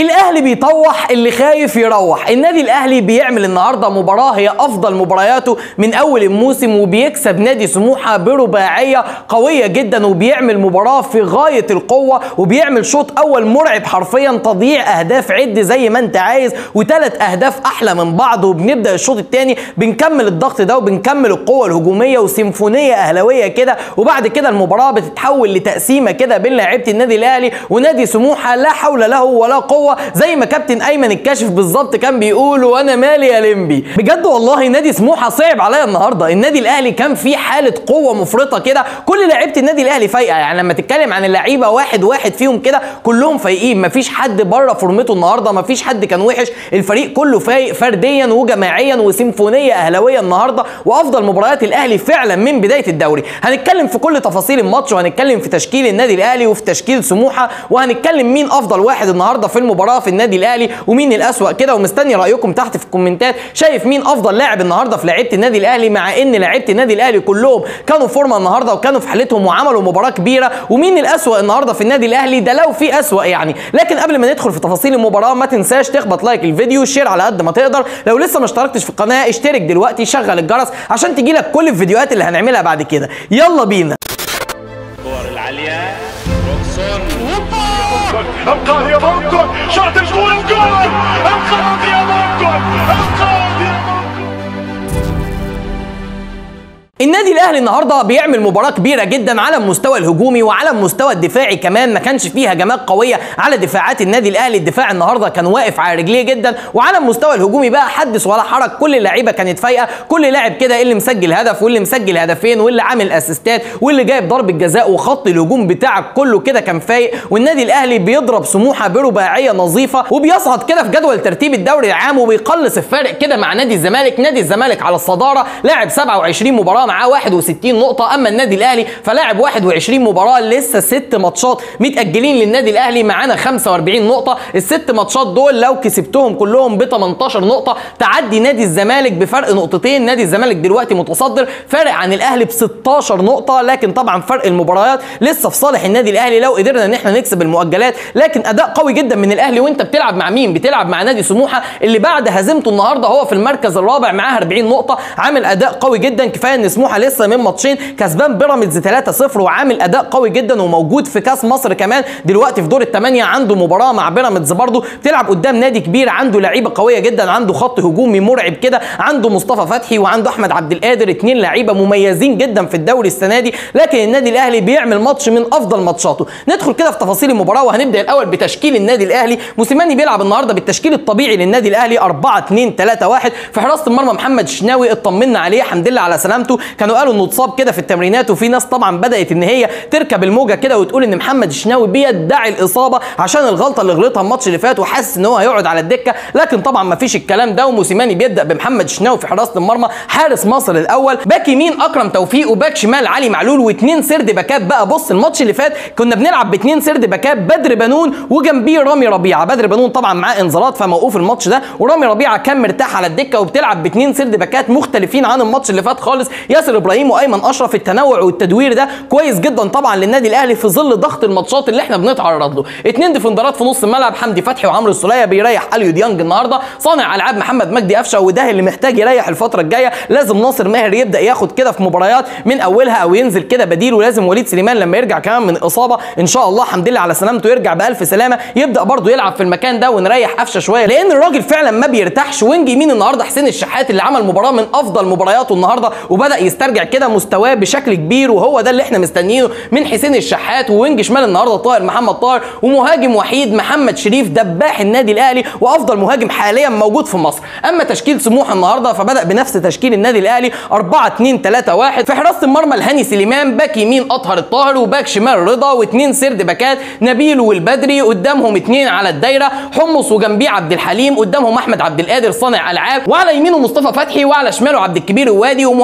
الاهلي بيطوح اللي خايف يروح النادي الاهلي بيعمل النهارده مباراه هي افضل مبارياته من اول الموسم وبيكسب نادي سموحه برباعيه قويه جدا وبيعمل مباراه في غايه القوه وبيعمل شوط اول مرعب حرفيا تضييع اهداف عد زي ما انت عايز وثلاث اهداف احلى من بعض وبنبدا الشوط الثاني بنكمل الضغط ده وبنكمل القوه الهجوميه وسيمفونيه اهلاويه كده وبعد كده المباراه بتتحول لتقسيمه كده بين لعيبه النادي الاهلي ونادي سموحه لا حول له ولا قوه زي ما كابتن ايمن الكاشف بالظبط كان بيقول وانا مالي يا لمبي بجد والله نادي سموحه صعب عليا النهارده النادي الاهلي كان فيه حاله قوه مفرطه كده كل لعيبه النادي الاهلي فايقه يعني لما تتكلم عن اللعيبه واحد واحد فيهم كده كلهم فايقين مفيش حد بره فورمته النهارده مفيش حد كان وحش الفريق كله فايق فرديا وجماعيا وسيمفونيه اهلاويه النهارده وافضل مباريات الاهلي فعلا من بدايه الدوري هنتكلم في كل تفاصيل الماتش وهنتكلم في تشكيل النادي الاهلي وفي تشكيل سموحه وهنتكلم مين افضل واحد النهارده في المباراه في النادي الاهلي ومين الاسوا كده ومستني رايكم تحت في الكومنتات شايف مين افضل لاعب النهارده في لعيبه النادي الاهلي مع ان لعيبه النادي الاهلي كلهم كانوا فورمه النهارده وكانوا في حالتهم وعملوا مباراه كبيره ومين الاسوا النهارده في النادي الاهلي ده لو في اسوا يعني لكن قبل ما ندخل في تفاصيل المباراه ما تنساش تخبط لايك الفيديو شير على قد ما تقدر لو لسه ما اشتركتش في القناه اشترك دلوقتي شغل الجرس عشان تجيلك كل الفيديوهات اللي هنعملها بعد كده يلا بينا الكور العالية روكسون انقاذ يا ممكن شاط الجول الجول انقاذ يا ممكن انقاذ يا ممكن النادي الاهلي النهارده بيعمل مباراه كبيره جدا على المستوى الهجومي وعلى المستوى الدفاعي كمان ما كانش فيه هجمات قويه على دفاعات النادي الاهلي الدفاع النهارده كان واقف على رجليه جدا وعلى المستوى الهجومي بقى حدث ولا حرج كل اللعيبه كانت فايقه كل لاعب كده اللي مسجل هدف واللي مسجل هدفين واللي عامل اسيستات واللي جايب ضربه جزاء وخط الهجوم بتاعك كله كده كان فايق والنادي الاهلي بيضرب سموحه برباعيه نظيفه وبيصعد كده في جدول ترتيب الدوري العام وبيقلص الفارق كده مع نادي الزمالك نادي الزمالك على الصداره لاعب 27 مباراه معاه 61 نقطه اما النادي الاهلي فلاعب 21 مباراه لسه ست ماتشات متاجلين للنادي الاهلي معانا 45 نقطه الست ماتشات دول لو كسبتهم كلهم ب 18 نقطه تعدي نادي الزمالك بفرق نقطتين نادي الزمالك دلوقتي متصدر فارق عن الاهلي ب 16 نقطه لكن طبعا فرق المباريات لسه في صالح النادي الاهلي لو قدرنا ان احنا نكسب المؤجلات لكن اداء قوي جدا من الاهلي وانت بتلعب مع مين بتلعب مع نادي سموحه اللي بعد هزيمته النهارده هو في المركز الرابع معاه 40 نقطه عامل اداء قوي جدا كفايه ان سموحه لسه من ماتشين كسبان بيراميدز 3-0 وعامل اداء قوي جدا وموجود في كاس مصر كمان دلوقتي في دور الثمانيه عنده مباراه مع بيراميدز برضه بتلعب قدام نادي كبير عنده لعيبه قويه جدا عنده خط هجومي مرعب كده عنده مصطفى فتحي وعنده احمد عبد القادر اثنين لعيبه مميزين جدا في الدوري السنه دي لكن النادي الاهلي بيعمل ماتش من افضل ماتشاته ندخل كده في تفاصيل المباراه وهنبدا الاول بتشكيل النادي الاهلي موسيماني بيلعب النهارده بالتشكيل الطبيعي للنادي الاهلي 4 2 3 1 في حراسه المرمى محمد الشناوي اطمنا عليه الحمد لله على سلامته كانوا قالوا انه اتصاب كده في التمرينات وفي ناس طبعا بدات ان هي تركب الموجه كده وتقول ان محمد الشناوي بيدعي الاصابه عشان الغلطه اللي غلطها الماتش اللي فات وحاسس ان هو هيقعد على الدكه لكن طبعا ما فيش الكلام ده وموسيماني بيبدا بمحمد الشناوي في حراسه المرمى حارس مصر الاول باك يمين اكرم توفيق وباك شمال علي معلول واثنين سرد باكات بقى بص الماتش اللي فات كنا بنلعب باثنين سرد باكات بدر بنون وجنبيه رامي ربيعه بدر بنون طبعا معاه انذارات فموقوف الماتش ده ورامي ربيعه كان مرتاح على الدكه وبتلعب باثنين سرد باكات مختلفين عن الماتش اللي فات خالص ياسر ابراهيم وايمن اشرف التنوع والتدوير ده كويس جدا طبعا للنادي الاهلي في ظل ضغط الماتشات اللي احنا بنتعرض له اثنين ديفندرات في نص الملعب حمدي فتحي وعمرو السوليه بيريح اليو ديانج النهارده صانع العاب محمد مجدي قفشه وده اللي محتاج يريح الفتره الجايه لازم ناصر ماهر يبدا ياخد كده في مباريات من اولها او ينزل كده بديل ولازم وليد سليمان لما يرجع كمان من اصابه ان شاء الله الحمد لله على سلامته يرجع بالف سلامه يبدا برضه يلعب في المكان ده ونريح قفشه شويه لان الراجل فعلا ما بيرتاحش وينج يمين النهارده حسين الشحات اللي عمل مباراه من افضل مبارياته النهارده وبدا يسترجع كده مستواه بشكل كبير وهو ده اللي احنا مستنيينه من حسين الشحات ووينج شمال النهارده طاهر محمد طاهر ومهاجم وحيد محمد شريف دباح النادي الاهلي وافضل مهاجم حاليا موجود في مصر اما تشكيل سموحه النهارده فبدا بنفس تشكيل النادي الاهلي 4 2 3 1 في حراسه المرمى الهاني سليمان باك يمين اطهر الطاهر وباك شمال رضا واثنين سرد باكات نبيل والبدري قدامهم اثنين على الدايره حمص وجنبيه عبد الحليم قدامهم احمد عبد القادر صانع العاب وعلى يمينه مصطفى فتحي وعلى شماله عبد الكبير الوادي ومهاجم وحيد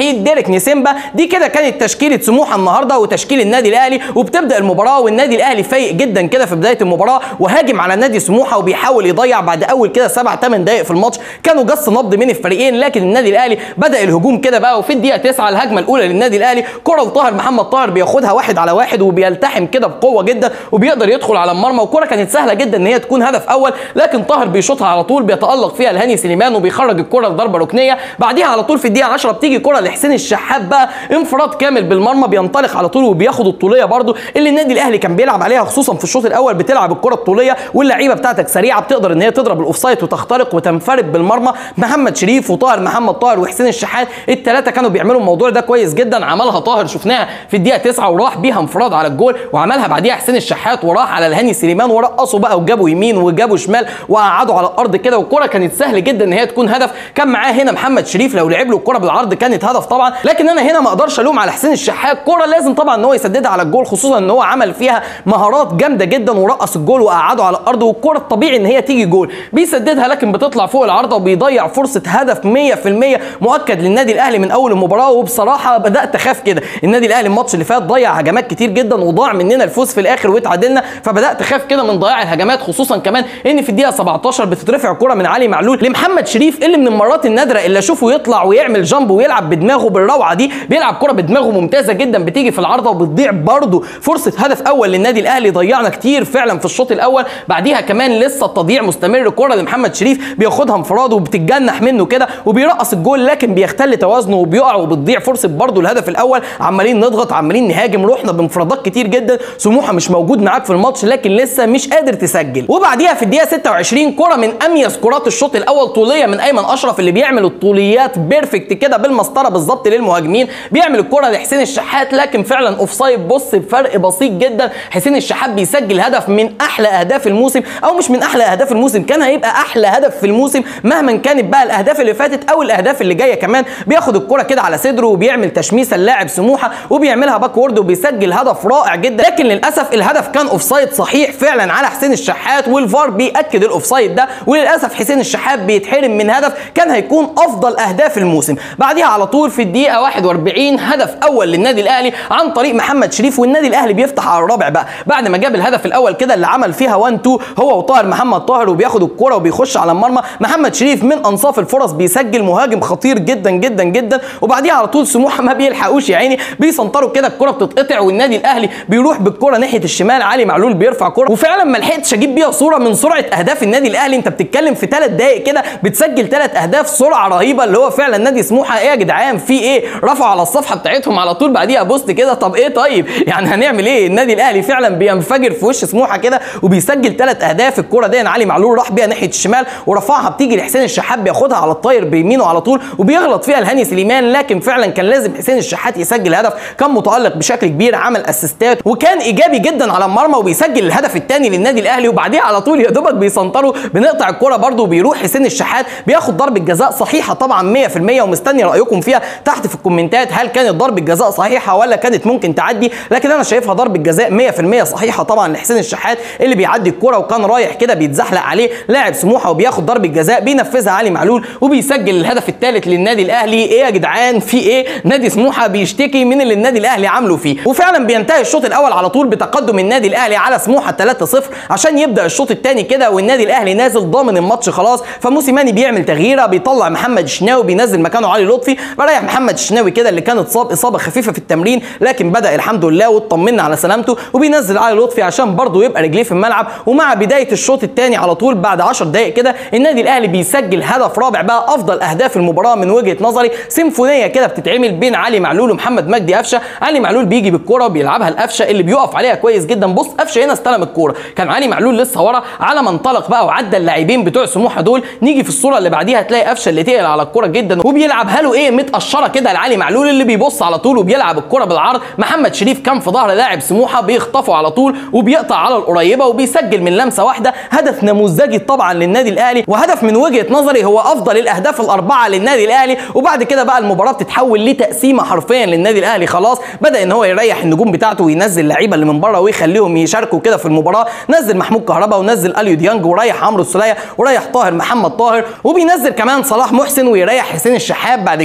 وحيد ديريك نيسيمبا دي كده كانت تشكيله سموحه النهارده وتشكيل النادي الاهلي وبتبدا المباراه والنادي الاهلي فايق جدا كده في بدايه المباراه وهاجم على نادي سموحه وبيحاول يضيع بعد اول كده سبع ثمان دقائق في الماتش كانوا جس نبض من الفريقين لكن النادي الاهلي بدا الهجوم كده بقى وفي الدقيقه 9 الهجمه الاولى للنادي الاهلي كره لطاهر محمد طاهر بياخدها واحد على واحد وبيلتحم كده بقوه جدا وبيقدر يدخل على المرمى وكره كانت سهله جدا ان هي تكون هدف اول لكن طاهر بيشوطها على طول بيتالق فيها الهاني سليمان وبيخرج الكره لضربه ركنيه بعديها على طول في الدقيقه 10 بتيجي كره لحسين الشحات بقى انفراد كامل بالمرمى بينطلق على طول وبياخد الطوليه برده اللي النادي الاهلي كان بيلعب عليها خصوصا في الشوط الاول بتلعب الكره الطوليه واللعيبه بتاعتك سريعه بتقدر ان هي تضرب الاوفسايد وتخترق وتنفرد بالمرمى محمد شريف وطاهر محمد طاهر وحسين الشحات الثلاثه كانوا بيعملوا الموضوع ده كويس جدا عملها طاهر شفناها في الدقيقه 9 وراح بيها انفراد على الجول وعملها بعديها حسين الشحات وراح على الهاني سليمان ورقصوا بقى وجابوا يمين وجابوا شمال وقعدوا على الارض كده والكره كانت سهل جدا ان هي تكون هدف كان معاه هنا محمد شريف لو لعب له الكره بالعرض كانت هدف طبعا لكن انا هنا ما اقدرش الوم على حسين الشحات كره لازم طبعا ان هو يسددها على الجول خصوصا ان هو عمل فيها مهارات جامده جدا ورقص الجول وقعده على الارض والكره الطبيعي ان هي تيجي جول بيسددها لكن بتطلع فوق العارضه وبيضيع فرصه هدف 100% مؤكد للنادي الاهلي من اول المباراه وبصراحه بدات اخاف كده النادي الاهلي الماتش اللي فات ضيع هجمات كتير جدا وضاع مننا الفوز في الاخر واتعادلنا فبدات اخاف كده من ضياع الهجمات خصوصا كمان ان في الدقيقه 17 بتترفع كره من علي معلول لمحمد شريف اللي من المرات النادره اللي اشوفه يطلع ويعمل جامب ويلعب بدماغه بالروعه دي بيلعب كره بدماغه ممتازه جدا بتيجي في العارضه وبتضيع برده فرصه هدف اول للنادي الاهلي ضيعنا كتير فعلا في الشوط الاول بعديها كمان لسه التضييع مستمر كره لمحمد شريف بياخدها انفراد وبتتجنح منه كده وبيرقص الجول لكن بيختل توازنه وبيقع وبتضيع فرصه برده الهدف الاول عمالين نضغط عمالين نهاجم رحنا بانفرادات كتير جدا سموحه مش موجود معاك في الماتش لكن لسه مش قادر تسجل وبعديها في الدقيقه 26 كره من اميز كرات الشوط الاول طوليه من ايمن اشرف اللي بيعمل الطوليات بيرفكت كده بالمسطره بالظبط للمهاجمين بيعمل الكره لحسين الشحات لكن فعلا اوف سايد بص بفرق بسيط جدا حسين الشحات بيسجل هدف من احلى اهداف الموسم او مش من احلى اهداف الموسم كان هيبقى احلى هدف في الموسم مهما كانت بقى الاهداف اللي فاتت او الاهداف اللي جايه كمان بياخد الكره كده على صدره وبيعمل تشميسه اللاعب سموحه وبيعملها باكورد وبيسجل هدف رائع جدا لكن للاسف الهدف كان اوف سايد صحيح فعلا على حسين الشحات والفار بياكد الاوف سايد ده وللاسف حسين الشحات بيتحرم من هدف كان هيكون افضل اهداف الموسم بعديها على طول في الدقيقه 41 هدف اول للنادي الاهلي عن طريق محمد شريف والنادي الاهلي بيفتح على الرابع بقى بعد ما جاب الهدف الاول كده اللي عمل فيها 1 2 هو وطاهر محمد طاهر وبياخد الكره وبيخش على المرمى محمد شريف من انصاف الفرص بيسجل مهاجم خطير جدا جدا جدا وبعديها على طول سموحه ما بيلحقوش يا عيني بيسنطروا كده الكره بتتقطع والنادي الاهلي بيروح بالكره ناحيه الشمال علي معلول بيرفع كره وفعلا ما لحقتش اجيب بيها صوره من سرعه اهداف النادي الاهلي انت بتتكلم في ثلاث دقائق كده بتسجل ثلاث اهداف سرعه رهيبه اللي هو فعلا نادي سموحه ايه يا جدعان في ايه رفعوا على الصفحه بتاعتهم على طول بعديها بوست كده طب ايه طيب يعني هنعمل ايه النادي الاهلي فعلا بينفجر في وش سموحه كده وبيسجل ثلاث اهداف الكره دي علي معلول راح بيها ناحيه الشمال ورفعها بتيجي لحسين الشحات بياخدها على الطاير بيمينه على طول وبيغلط فيها الهاني سليمان لكن فعلا كان لازم حسين الشحات يسجل هدف كان متالق بشكل كبير عمل اسيستات وكان ايجابي جدا على المرمى وبيسجل الهدف الثاني للنادي الاهلي وبعديها على طول يا دوبك بيسنطروا بنقطع الكره برده وبيروح حسين الشحات بياخد ضربه جزاء صحيحه طبعا 100% ومستني رايكم فيها تحت في الكومنتات هل كانت ضربه جزاء صحيحه ولا كانت ممكن تعدي لكن انا شايفها ضربه جزاء 100% صحيحه طبعا لحسين الشحات اللي بيعدي الكره وكان رايح كده بيتزحلق عليه لاعب سموحه وبياخد ضربه جزاء بينفذها علي معلول وبيسجل الهدف الثالث للنادي الاهلي ايه يا جدعان في ايه نادي سموحه بيشتكي من اللي النادي الاهلي عامله فيه وفعلا بينتهي الشوط الاول على طول بتقدم النادي الاهلي على سموحه 3-0 عشان يبدا الشوط الثاني كده والنادي الاهلي نازل ضامن الماتش خلاص فموسيماني بيعمل تغييره بيطلع محمد الشناوي بينزل مكانه علي لطفي بريح محمد الشناوي كده اللي كان اتصاب اصابه خفيفه في التمرين لكن بدا الحمد لله واطمنا على سلامته وبينزل علي لطفي عشان برضه يبقى رجليه في الملعب ومع بدايه الشوط الثاني على طول بعد 10 دقائق كده النادي الاهلي بيسجل هدف رابع بقى افضل اهداف المباراه من وجهه نظري سيمفونيه كده بتتعمل بين علي معلول ومحمد مجدي قفشه علي معلول بيجي بالكره وبيلعبها لقفشه اللي بيقف عليها كويس جدا بص قفشه هنا استلم الكوره كان علي معلول لسه ورا على ما انطلق بقى وعدى اللاعبين بتوع سموحه دول نيجي في الصوره اللي بعديها تلاقي قفشه اللي تقل على الكوره جدا وبيلعبها له ايه متقشره كده لعلي معلول اللي بيبص على طول وبيلعب الكوره بالعرض محمد شريف كان في ظهر لاعب سموحه بيخطفه على طول وبيقطع على القريبه وبيسجل من لمسه واحده هدف نموذجي طبعا للنادي الاهلي وهدف من وجهه نظري هو افضل الاهداف الاربعه للنادي الاهلي وبعد كده بقى المباراه بتتحول لتقسيمه حرفيا للنادي الاهلي خلاص بدا ان هو يريح النجوم بتاعته وينزل اللعيبه اللي من بره ويخليهم يشاركوا كده في المباراه نزل محمود كهربا ونزل اليو ديانج وريح عمرو السوليه وريح طاهر محمد طاهر وبينزل كمان صلاح محسن ويريح حسين الشحات بعد كده بيطلع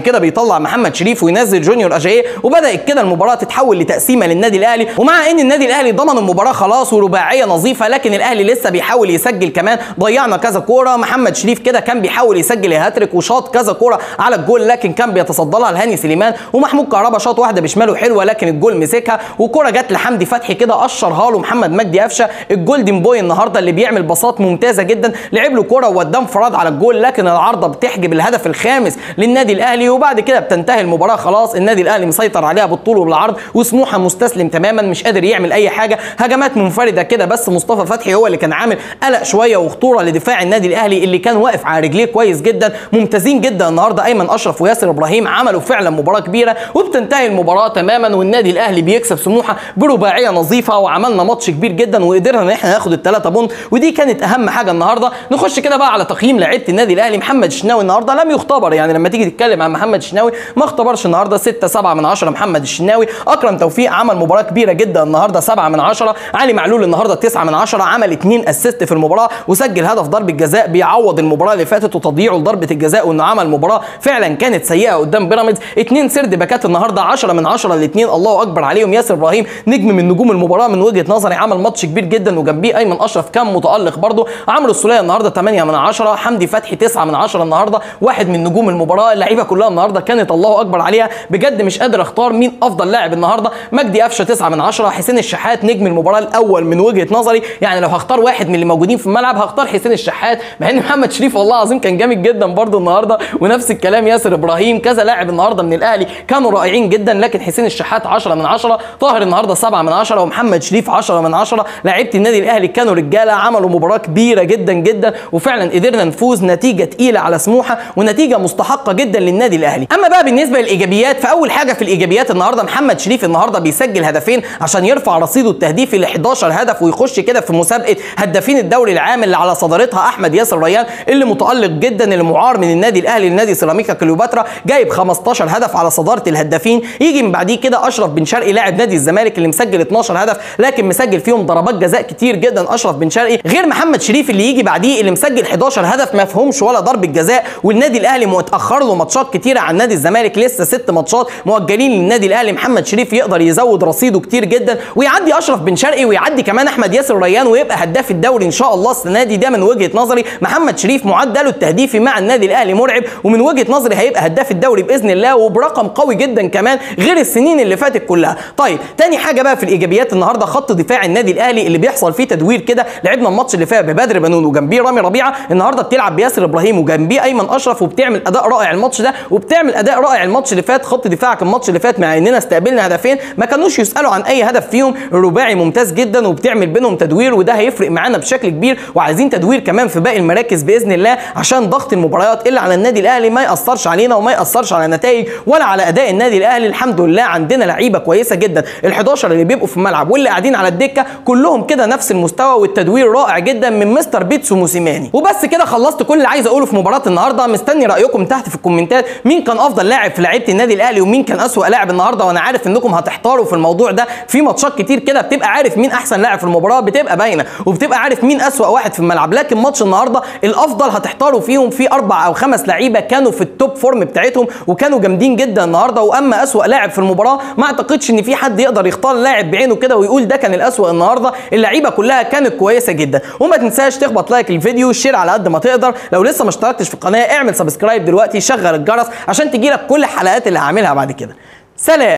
يطلع محمد شريف وينزل جونيور اجاييه وبدات كده المباراه تتحول لتقسيمه للنادي الاهلي ومع ان النادي الاهلي ضمن المباراه خلاص ورباعيه نظيفه لكن الاهلي لسه بيحاول يسجل كمان ضيعنا كذا كوره محمد شريف كده كان بيحاول يسجل الهاتريك وشاط كذا كوره على الجول لكن كان بيتصدى لها لهاني سليمان ومحمود كهربا شاط واحده بشماله حلوه لكن الجول مسكها وكوره جت لحمدي فتحي كده قشرها له محمد مجدي قفشه الجولدن بوي النهارده اللي بيعمل باصات ممتازه جدا لعب له كوره وقدام فراد على الجول لكن العارضه بتحجب الهدف الخامس للنادي الاهلي وبعد كده بتنتهي المباراه خلاص النادي الاهلي مسيطر عليها بالطول وبالعرض وسموحه مستسلم تماما مش قادر يعمل اي حاجه هجمات منفرده كده بس مصطفى فتحي هو اللي كان عامل قلق شويه وخطوره لدفاع النادي الاهلي اللي كان واقف على رجليه كويس جدا ممتازين جدا النهارده ايمن اشرف وياسر ابراهيم عملوا فعلا مباراه كبيره وبتنتهي المباراه تماما والنادي الاهلي بيكسب سموحه برباعيه نظيفه وعملنا ماتش كبير جدا وقدرنا ان احنا ناخد الثلاثه بونت ودي كانت اهم حاجه النهارده نخش كده بقى على تقييم لعيبه النادي الاهلي محمد الشناوي النهارده لم يختبر يعني لما تيجي تتكلم عن محمد الشناوي ما اختبرش النهارده 6 7 من 10 محمد الشناوي اكرم توفيق عمل مباراه كبيره جدا النهارده 7 من 10 علي معلول النهارده 9 من 10 عمل 2 اسيست في المباراه وسجل هدف ضربه جزاء بيعوض المباراه اللي فاتت وتضييعه لضربه الجزاء وانه عمل مباراه فعلا كانت سيئه قدام بيراميدز اثنين سرد باكات النهارده 10 من 10 الاثنين الله اكبر عليهم ياسر ابراهيم نجم من نجوم المباراه من وجهه نظري عمل ماتش كبير جدا وجنبيه ايمن اشرف كان متالق برضه عمرو السوليه النهارده 8 من 10 حمدي فتحي 9 من 10 النهارده واحد من نجوم المباراه اللعيبه كلها النهارده كانت الله اكبر عليها بجد مش قادر اختار مين افضل لاعب النهارده مجدي قفشه 9 من 10 حسين الشحات نجم المباراه الاول من وجهه نظري يعني لو هختار واحد من اللي موجودين في الملعب هختار حسين الشحات مع ان محمد شريف والله العظيم كان جامد جدا برضه النهارده ونفس الكلام ياسر ابراهيم كذا لاعب النهارده من الاهلي كانوا رائعين جدا لكن حسين الشحات 10 من 10 طاهر النهارده 7 من 10 ومحمد شريف 10 من 10 لعيبه النادي الاهلي كانوا رجاله عملوا مباراه كبيره جدا جدا وفعلا قدرنا نفوز نتيجه تقيله على سموحه ونتيجه مستحقه جدا للنادي الاهلي اما بقى بالنسبه للايجابيات فاول حاجه في الايجابيات النهارده محمد شريف النهارده بيسجل هدفين عشان يرفع رصيده التهديفي ل 11 هدف ويخش كده في مسابقه هدافين الدوري العام اللي على صدارتها احمد ياسر ريان اللي متالق جدا اللي معار من النادي الاهلي لنادي سيراميكا كليوباترا جايب 15 هدف على صداره الهدافين يجي من بعديه كده اشرف بن شرقي لاعب نادي الزمالك اللي مسجل 12 هدف لكن مسجل فيهم ضربات جزاء كتير جدا اشرف بن شرقي غير محمد شريف اللي يجي بعديه اللي مسجل 11 هدف ما فيهمش ولا ضربه جزاء والنادي الاهلي متاخر له ماتشات كتيره عن نادي الزمالك لسه ست ماتشات مؤجلين للنادي الاهلي محمد شريف يقدر يزود رصيده كتير جدا ويعدي اشرف بن شرقي ويعدي كمان احمد ياسر ريان ويبقى هداف الدوري ان شاء الله السنه دي ده من وجهه نظري محمد شريف معدله التهديفي مع النادي الاهلي مرعب ومن وجهه نظري هيبقى هداف الدوري باذن الله وبرقم قوي جدا كمان غير السنين اللي فاتت كلها طيب تاني حاجه بقى في الايجابيات النهارده خط دفاع النادي الاهلي اللي بيحصل فيه تدوير كده لعبنا الماتش اللي فات ببدر بنون وجنبيه رامي ربيعه النهارده بتلعب بياسر ابراهيم وجنبيه ايمن اشرف وبتعمل اداء رائع الماتش ده وبتعمل اداء رائع الماتش اللي فات خط دفاعك الماتش اللي فات مع اننا استقبلنا هدفين ما كانوش يسالوا عن اي هدف فيهم الرباعي ممتاز جدا وبتعمل بينهم تدوير وده هيفرق معانا بشكل كبير وعايزين تدوير كمان في باقي المراكز باذن الله عشان ضغط المباريات اللي على النادي الاهلي ما ياثرش علينا وما ياثرش على النتائج ولا على اداء النادي الاهلي الحمد لله عندنا لعيبه كويسه جدا ال11 اللي بيبقوا في الملعب واللي قاعدين على الدكه كلهم كده نفس المستوى والتدوير رائع جدا من مستر بيتسو موسيماني وبس كده خلصت كل اللي عايز اقوله في مباراه النهارده مستني رايكم تحت في الكومنتات مين كان افضل لاعب في لعيبه النادي الاهلي ومين كان اسوأ لاعب النهارده وانا عارف انكم هتحتاروا في الموضوع ده في ماتشات كتير كده بتبقى عارف مين احسن لاعب في المباراه بتبقى باينه وبتبقى عارف مين اسوأ واحد في الملعب لكن ماتش النهارده الافضل هتحتاروا فيهم في اربع او خمس لعيبه كانوا في التوب فورم بتاعتهم وكانوا جامدين جدا النهارده واما اسوأ لاعب في المباراه ما اعتقدش ان في حد يقدر يختار لاعب بعينه كده ويقول ده كان الاسوأ النهارده اللعيبه كلها كانت كويسه جدا وما تنساش تخبط لايك للفيديو شير على قد ما تقدر لو لسه ما اشتركتش في القناه اعمل سبسكرايب دلوقتي شغل الجرس عشان تجيلك كل الحلقات اللي هعملها بعد كده سلام